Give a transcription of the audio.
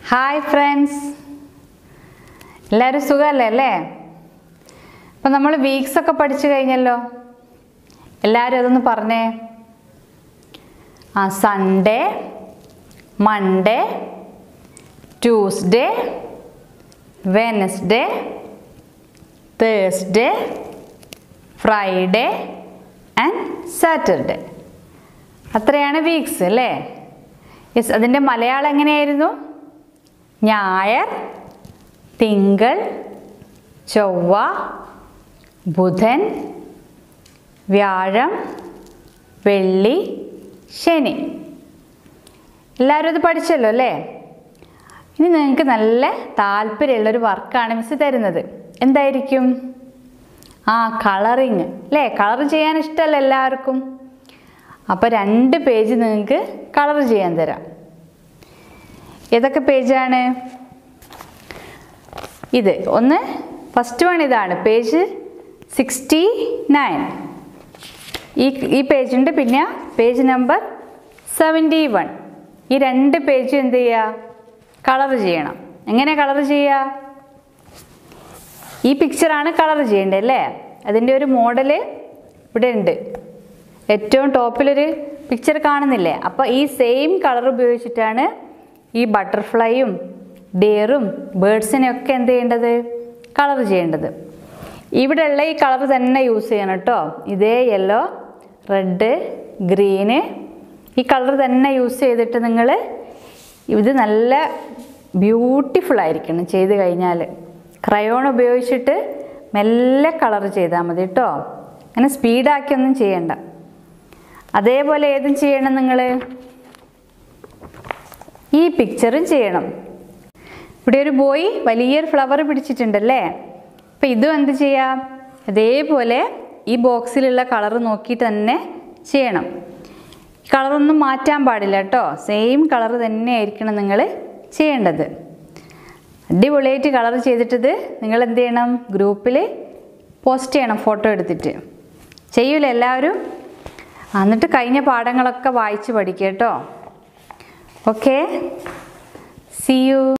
hi friends എല്ലാവരും സുഖമല്ലേ അല്ലേ അപ്പം നമ്മൾ വീക്സ് ഒക്കെ പഠിച്ചു കഴിഞ്ഞല്ലോ എല്ലാവരും അതൊന്ന് പറഞ്ഞേ ആ Sunday Monday Tuesday Wednesday Thursday Friday and Saturday അത്രയാണ് വീക്സ് അല്ലേ യെസ് അതിൻ്റെ മലയാളം എങ്ങനെയായിരുന്നു ഞായർ തിങ്കൾ ചൊവ്വ ബുധൻ വ്യാഴം വെള്ളി ശനി എല്ലാവരും ഇത് പഠിച്ചല്ലോ അല്ലേ ഇനി നിങ്ങൾക്ക് നല്ല താല്പര്യമുള്ളൊരു വർക്കാണ് മിസ് തരുന്നത് എന്തായിരിക്കും ആ കളറിങ് അല്ലേ കളർ ചെയ്യാൻ ഇഷ്ടമല്ല എല്ലാവർക്കും അപ്പോൾ രണ്ട് പേജ് നിങ്ങൾക്ക് കളർ ചെയ്യാൻ തരാം ഏതൊക്കെ പേജാണ് ഇത് ഒന്ന് ഫസ്റ്റ് വൺ ഇതാണ് പേജ് സിക്സ്റ്റി നയൻ ഈ ഈ പേജുണ്ട് പിന്നെ പേജ് നമ്പർ സെവൻറ്റി വൺ ഈ രണ്ട് പേജും എന്ത് ചെയ്യുക കളർ ചെയ്യണം എങ്ങനെ കളർ ചെയ്യുക ഈ പിക്ചറാണ് കളർ ചെയ്യേണ്ടത് അല്ലേ അതിൻ്റെ ഒരു മോഡല് ഇവിടെ ഉണ്ട് ഏറ്റവും ടോപ്പിലൊരു പിക്ചർ കാണുന്നില്ലേ അപ്പോൾ ഈ സെയിം കളർ ഉപയോഗിച്ചിട്ടാണ് ഈ ബട്ടർഫ്ലൈയും ഡെയറും ബേഡ്സിനെയൊക്കെ എന്ത് ചെയ്യേണ്ടത് കളർ ചെയ്യേണ്ടത് ഇവിടെയുള്ള ഈ കളർ തന്നെ യൂസ് ചെയ്യണം കേട്ടോ ഇതേ യെല്ലോ റെഡ് ഗ്രീന് ഈ കളർ തന്നെ യൂസ് ചെയ്തിട്ട് നിങ്ങൾ ഇത് നല്ല ബ്യൂട്ടിഫുൾ ആയിരിക്കണം ചെയ്ത് കഴിഞ്ഞാൽ ക്രയോൺ ഉപയോഗിച്ചിട്ട് മെല്ലെ കളർ ചെയ്താൽ മതി കേട്ടോ അങ്ങനെ സ്പീഡാക്കിയൊന്നും ചെയ്യണ്ട അതേപോലെ ഏതും ചെയ്യണം നിങ്ങൾ ഈ പിക്ചറും ചെയ്യണം ഇവിടെ ഒരു ബോയ് വലിയൊരു ഫ്ലവർ പിടിച്ചിട്ടുണ്ടല്ലേ അപ്പം ഇതും എന്ത് ചെയ്യാം അതേപോലെ ഈ ബോക്സിലുള്ള കളർ നോക്കിയിട്ട് തന്നെ ചെയ്യണം കളറൊന്നും മാറ്റാൻ പാടില്ല കേട്ടോ സെയിം കളർ തന്നെ ആയിരിക്കണം നിങ്ങൾ ചെയ്യേണ്ടത് അടിപൊളിയായിട്ട് കളർ ചെയ്തിട്ടത് നിങ്ങൾ എന്ത് ചെയ്യണം ഗ്രൂപ്പിൽ പോസ്റ്റ് ചെയ്യണം ഫോട്ടോ എടുത്തിട്ട് ചെയ്യൂലേ എല്ലാവരും ആ, എന്നിട്ട് കഴിഞ്ഞ പാഠങ്ങളൊക്കെ വായിച്ച് പഠിക്കുക കേട്ടോ ഓക്കെ സി യു